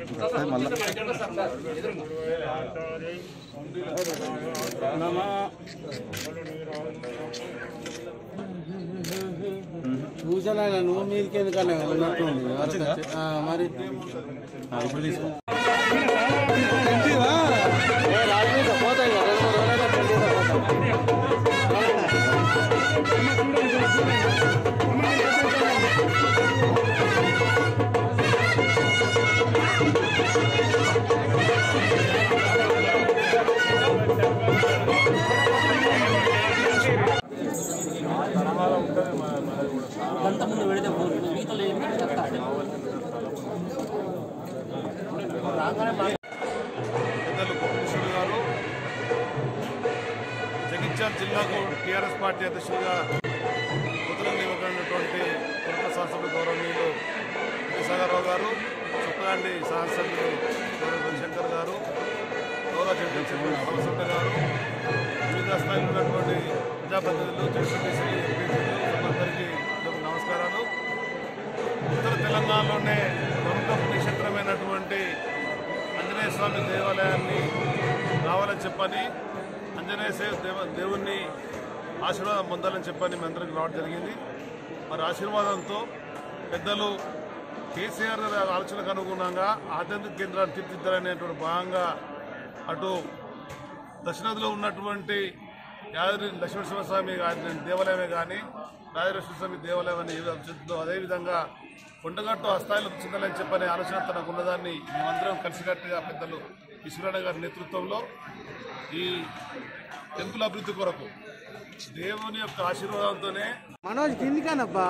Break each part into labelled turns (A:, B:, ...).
A: చూసాను నువ్వు మీదకి ఎందుకన్నా ఉన్నట్టుంది ఆ, మరి
B: ఇప్పుడు తీసుకో
A: ఏ, రాజు పోతాయి కదా, రెండు మూడు రోజులైనా ట్వంటీగా పోతాయి.
C: పెద్దలు కోటేశ్వర గారు జగిత్యాల జిల్లాకు టీఆర్ఎస్ పార్టీ అధ్యక్షుడిగా నూతన నియమకమైనటువంటి కొత్త శాసన గౌరవనీయులు విద్యాసాగరరావు గారు చుక్కలాంటి శాసనసభ్యులు గౌరవ రవిశంకర్ గారు గౌరవ జడ్పీ రామసుండ గారు వివిధ స్థాయిలో ఉన్నటువంటి ప్రజాప్రతినిధులు జడ్పీటీసీ ఎంపీసీలు అందరికీ నమస్కారాలు ఉత్తర తెలంగాణలోనే ప్రముఖ పుణ్యక్షేత్రమైనటువంటి ఆంజనేయ స్వామి దేవాలయాన్ని రావాలని చెప్పని ఆంజనేయ సే- దేవ దేవుణ్ణి ఆశీర్వాదం పొందాలని చెప్పని మీ అందరికి రావడం జరిగింది మరి ఆశీర్వాదంతో పెద్దలు కేసీఆర్ గారి ఆలోచనకు అనుగుణంగా ఆధ్యాత్మిక కేంద్రాన్ని తీర్చిదిద్దాలనేటువంటి భాగంగా అటు దక్షిణాదిలో ఉన్నటువంటి యాదగిరి లక్ష్మీనరసింహస్వామి గారి దేవాలయమే కానీ రాజలక్ష్మీస్వామి దేవాలయం అని ఏదో చెప్తుందో అదేవిధంగా కొండగట్టు ఆ స్థాయిలో చెందాలని చెప్పనే ఆలోచన తనకు ఉన్నదాన్ని మేమందరం కలిసికట్టుగా పెద్దలు ఈశ్వరణ గారి నేతృత్వంలో ఈ టెంపుల్ అభివృద్ధి కొరకు దేవుని యొక్క ఆశీర్వాదంతోనే
A: మనోజ్ కిందికానబ్బా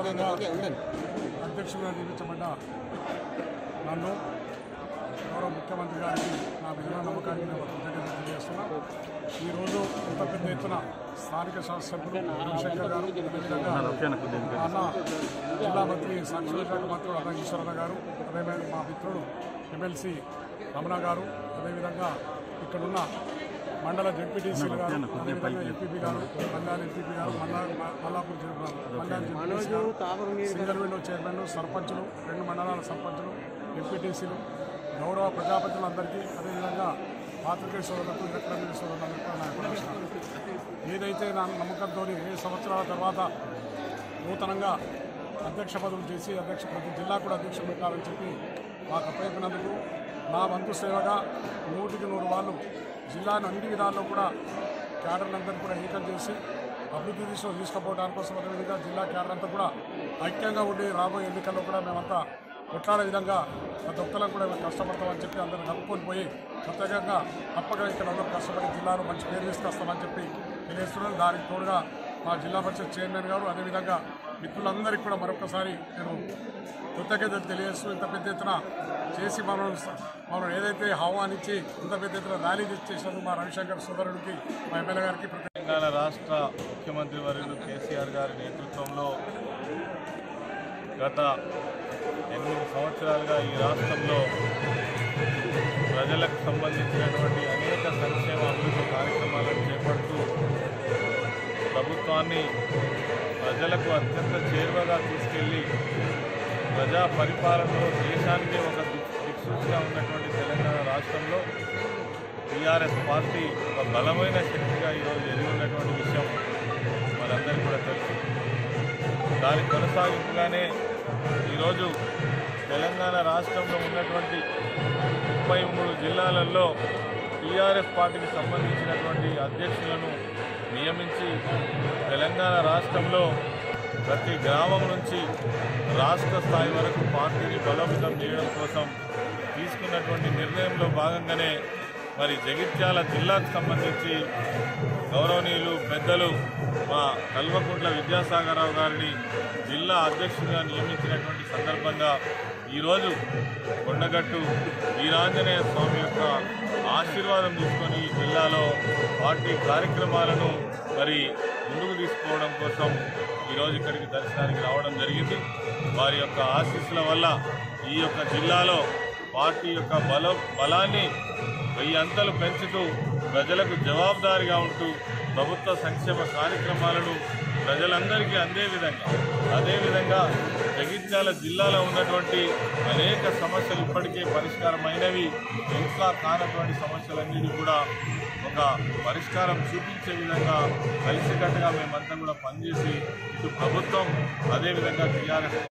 D: అధ్యక్షులుగా నియమించబడ్డ నన్ను గౌరవ ముఖ్యమంత్రి గారికి నా మీద నమ్మకానికి నేను కృతజ్ఞతలు తెలియజేస్తున్నా ఈరోజు ఇంత పెద్ద ఎత్తున స్థానిక శాసనసభ్యులు రవిశంకర్ గారు అదేవిధంగా అన్న జిల్లా మంత్రి సంక్షేమ శాఖ మంత్రులు అన్న ఈశ్వరన్న గారు అదేవిధంగా మా మిత్రుడు ఎమ్మెల్సీ రమణ గారు అదేవిధంగా ఇక్కడున్న మండల జడ్పీటీసీలు గారు అదేవిధంగా ఎంపీపీ గారు మండల ఎంపీపీ గారు మల్లా మల్లాపూర్ జిల్లా మండల జడ్పీటీసీ గారు సింగల్ విండో చైర్మన్ సర్పంచులు రెండు మండలాల సర్పంచులు ఎంపీటీసీలు గౌరవ ప్రజాపతులందరికీ అదేవిధంగా పాత్రికేయ సోదరులకు ఎలక్ట్రానిక్ సోదరులందరికీ కూడా నా యొక్క నమస్కారం. ఏదైతే నా నమ్మకంతో ఏ సంవత్సరాల తర్వాత నూతనంగా అధ్యక్ష పదవులు చేసి అధ్యక్ష ప్రతి జిల్లా కూడా అధ్యక్షులు పెట్టాలని చెప్పి మాకు అప్పయిపోయినందుకు నా వంతు సేవగా నూటికి నూరు వాళ్ళు జిల్లాను అన్ని విధాల్లో కూడా క్యాడర్లందరినీ కూడా ఏకం చేసి అభివృద్ధి దిశలో తీసుకుపోవడానికి కోసం అదేవిధంగా జిల్లా క్యాడర్ అంతా కూడా ఐక్యంగా ఉండి రాబోయే ఎన్నికల్లో కూడా మేమంతా కొట్లాడే విధంగా ప్రతి ఒక్కరం కూడా మేము కష్టపడతామని చెప్పి అందరూ కలుపుకొని పోయి ప్రత్యేకంగా తప్పక ఇక్కడ అందరూ కష్టపడి జిల్లాలో మంచి పేరు తీసుకొస్తామని చెప్పి తెలియజేస్తున్నాను దానికి తోడుగా మా జిల్లా పరిషత్ చైర్మన్ గారు అదేవిధంగా మిత్రులందరికీ కూడా మరొకసారి నేను కృతజ్ఞతలు తెలియజేస్తూ ఇంత పెద్ద ఎత్తున చేసి మనం మనం ఏదైతే ఆహ్వానించి ఇంత పెద్ద ఎత్తున ర్యాలీ చేసినందుకు మా రవిశంకర్ సోదరుడికి మా ఎమ్మెల్యే గారికి ప్రత్యేక
C: తెలంగాణ రాష్ట్ర ముఖ్యమంత్రి వర్యులు కేసీఆర్ గారి నేతృత్వంలో గత ఎనిమిది సంవత్సరాలుగా ఈ రాష్ట్రంలో ప్రజలకు సంబంధించినటువంటి అనేక సంక్షేమ అభివృద్ధి కార్యక్రమాలను చేపడుతూ ప్రభుత్వాన్ని ప్రజలకు అత్యంత చేరువగా తీసుకెళ్లి ప్రజా పరిపాలనలో దేశానికి ఒక దిక్- దిక్సూచిగా ఉన్నటువంటి తెలంగాణ రాష్ట్రంలో టీఆర్ఎస్ పార్టీ ఒక బలమైన శక్తిగా ఈరోజు ఎదిగి ఉన్నటువంటి విషయం మనందరికీ కూడా తెలుసు దాని కొనసాగింపుగానే ఈరోజు తెలంగాణ రాష్ట్రంలో ఉన్నటువంటి ముప్పై మూడు జిల్లాలలో టీఆర్ఎస్ పార్టీకి సంబంధించినటువంటి అధ్యక్షులను నియమించి తెలంగాణ రాష్ట్రంలో ప్రతి గ్రామం నుంచి రాష్ట్ర స్థాయి వరకు పార్టీని బలోపేతం చేయడం కోసం తీసుకున్నటువంటి నిర్ణయంలో భాగంగానే మరి జగిత్యాల జిల్లాకు సంబంధించి గౌరవనీయులు పెద్దలు మా కల్వకుంట్ల విద్యాసాగరరావు గారిని జిల్లా అధ్యక్షుడిగా నియమించినటువంటి సందర్భంగా ఈరోజు కొండగట్టు వీరాంజనేయ స్వామి యొక్క ఆశీర్వాదం తీసుకొని ఈ జిల్లాలో పార్టీ కార్యక్రమాలను మరి ముందుకు తీసుకోవడం కోసం ఈరోజు ఇక్కడికి దర్శనానికి రావడం జరిగింది వారి యొక్క ఆశీస్సుల వల్ల ఈ యొక్క జిల్లాలో పార్టీ యొక్క బల బలాన్ని వెయ్యి అంతలు పెంచుతూ ప్రజలకు జవాబుదారీగా ఉంటూ ప్రభుత్వ సంక్షేమ కార్యక్రమాలను
B: ప్రజలందరికీ అందే విధంగా అదేవిధంగా జగిత్యాల జిల్లాలో ఉన్నటువంటి అనేక సమస్యలు ఇప్పటికే పరిష్కారమైనవి ఇంకా కానటువంటి సమస్యలన్నిటి కూడా ఒక పరిష్కారం చూపించే విధంగా కలిసికట్టుగా మేమంతా కూడా పనిచేసి ఇటు ప్రభుత్వం అదేవిధంగా టీఆర్ఎస్